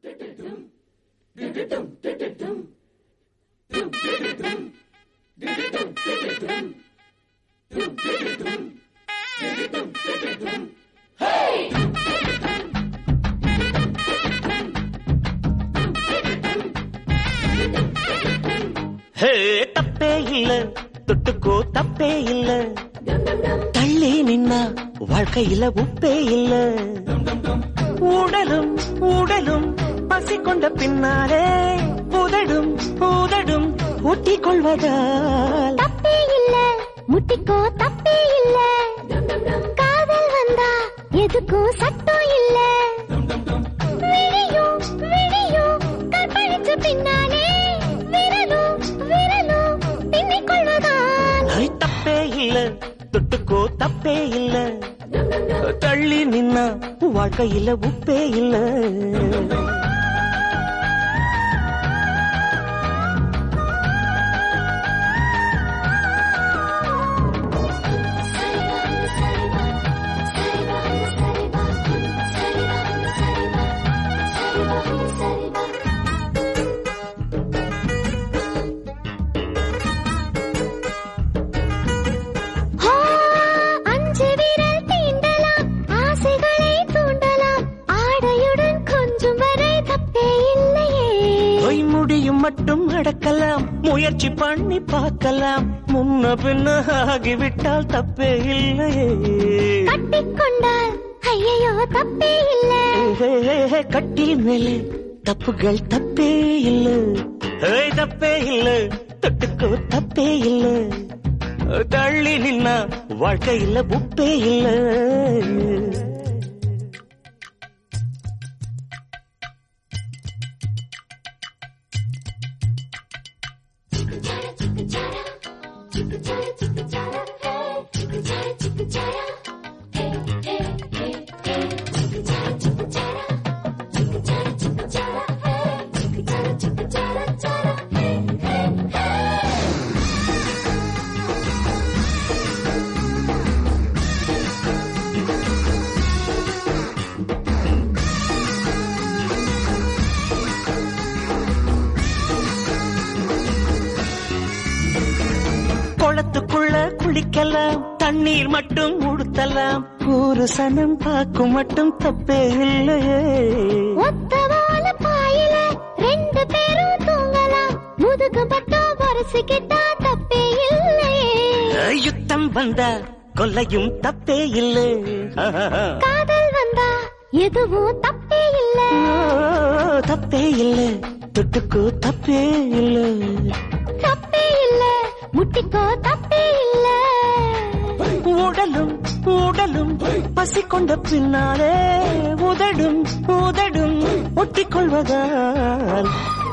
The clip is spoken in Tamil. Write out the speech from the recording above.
ஹே தப்பே இல்ல தொட்டுக்கோ தப்பே இல்ல தள்ளி நின்னா வாழ்க்கையில உப்பே இல்ல உடலும் உடலும் பசி கொண்ட பின்னாலே உதடும் உதடும் ஊட்டிக் கொள்வதால் தப்பே இல்ல முட்டிக்கோ தப்பே இல்ல காதல் வந்தா எதுக்கும் சட்டம் இல்ல விழியும் விழியும் கற்பழிச்ச பின்னாலே விரலும் விரலும் பின்னிக் கொள்வதால் ஐ, தப்பே இல்ல தொட்டுக்கோ தப்பே இல்ல தள்ளி நின்னா வாழ்க்கையில உப்பே இல்ல ஆ, அஞ்சு விரல் தீண்டலாம் ஆசைகளை தூண்டலாம் ஆடையுடன் கொஞ்சம் வரை தப்பே இல்லையே பொய் முடியும் மட்டும் அடக்கலாம் முயற்சி பண்ணி பார்க்கலாம் முன்ன பின்ன ஆகிவிட்டால் தப்பே இல்லையே கட்டிக்கொண்டால் ஐயையோ தப்பே இல்ல ஏ, கட்டில் மேலே தப்புகள் தப்பே இல்ல ஏய், தப்பே இல்ல தொட்டுக்கோ தப்பே இல்ல தள்ளி நின்னா வாழ்க்கையில உப்பே இல்ல குளத்துக்குள்ள குளிக்கலாம் தண்ணீர் மட்டும் உடுத்தலாம் ஒரு சனம் பார்க்கும் மட்டும் தப்பே இல்லையே ஒத்தவால பாயில ரெண்டு பேரும் தூங்கலாம் முதுகு பட்டம் வரசிக்கிட்டா தப்பே இல்லையே யுத்தம் வந்தா கொல்லையும் தப்பே இல்லை காதல் வந்தா எதுவும் தப்பே இல்ல தப்பே இல்லை தொட்டுக்கோ தப்பே இல்லை தப்பே இல்ல முட்டிக்கோ தப்பே இல்ல உடலும் உடலும் பசி கொண்ட பின்னாலே உதடும் உதடும் ஒட்டிக்கொள்வதால்